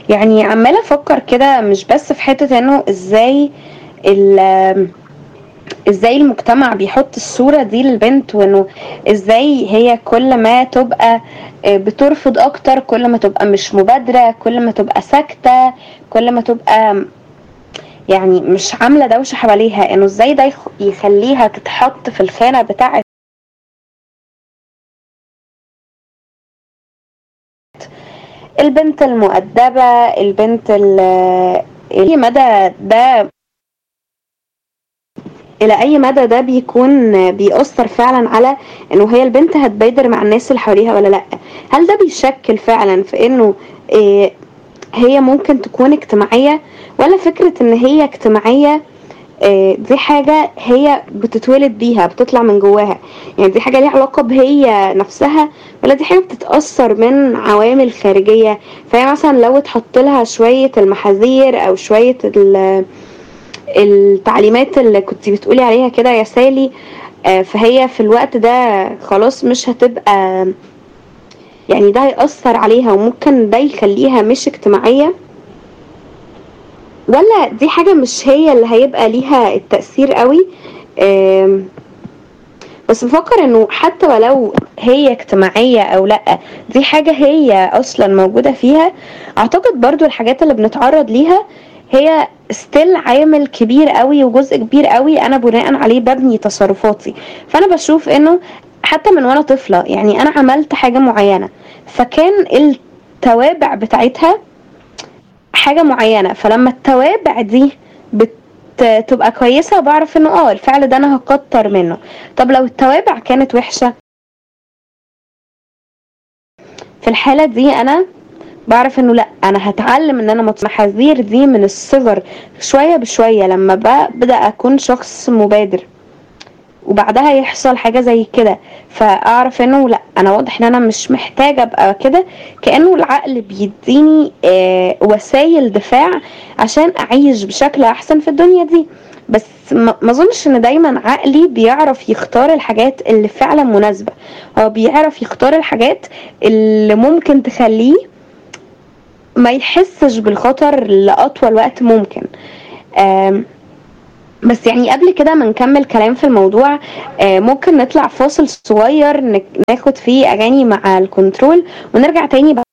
يعني عمالة افكر كده مش بس في حتة انه ازاي ال ازاي المجتمع بيحط الصورة دي للبنت وانه ازاي هي كل ما تبقى آه، بترفض اكتر كل ما تبقى مش مبادرة كل ما تبقى ساكتة كل ما تبقى يعني مش عاملة دوشة حواليها انه ازاي ده يخ- يخليها تتحط في الخانة بتاعة البنت المؤدبة البنت ال- أي مدى ده إلى أي مدى ده بيكون بيأثر فعلا على إنه هي البنت هتبادر مع الناس اللي حواليها ولا لأ هل ده بيشكل فعلا في إنه إيه هي ممكن تكون اجتماعية ولا فكرة إن هي اجتماعية آه، دي حاجة هي بتتولد بيها بتطلع من جواها يعني دي حاجة ليها علاقة بهي نفسها ولا دي حاجة بتتأثر من عوامل خارجية فهي مثلا لو اتحط لها شوية المحاذير أو شوية ال- التعليمات اللي كنت بتقولي عليها كده يا سالي آه، فهي في الوقت ده خلاص مش هتبقى يعني ده هيأثر عليها وممكن ده يخليها مش اجتماعية ولا دي حاجة مش هي اللي هيبقى ليها التأثير قوي آم، بس بفكر انه حتى ولو هي اجتماعية او لا دي حاجة هي اصلا موجودة فيها اعتقد برضو الحاجات اللي بنتعرض ليها هي ستيل عامل كبير قوي وجزء كبير قوي انا بناء عليه ببني تصرفاتي فانا بشوف انه حتى من وانا طفلة يعني انا عملت حاجة معينة فكان التوابع بتاعتها حاجة معينة فلما التوابع دي بت- تبقى كويسة بعرف انه اه الفعل ده انا هكتر منه طب لو التوابع كانت وحشة في الحالة دي انا بعرف انه لا انا هتعلم ان انا مت- محاذير دي من الصغر شوية بشوية لما ببدأ اكون شخص مبادر وبعدها يحصل حاجة زي كده فاعرف انه لا انا واضح ان انا مش محتاجة ابقى كده كأنه العقل بيديني آه وسائل دفاع عشان اعيش بشكل احسن في الدنيا دي بس ما ما اظنش ان دايما عقلي بيعرف يختار الحاجات اللي فعلا مناسبة هو بيعرف يختار الحاجات اللي ممكن تخليه ما يحسش بالخطر لأطول وقت ممكن آم، بس يعني قبل كده ما نكمل كلام في الموضوع آه، ممكن نطلع فاصل صغير نك- ناخد فيه أغاني مع الكنترول ونرجع تاني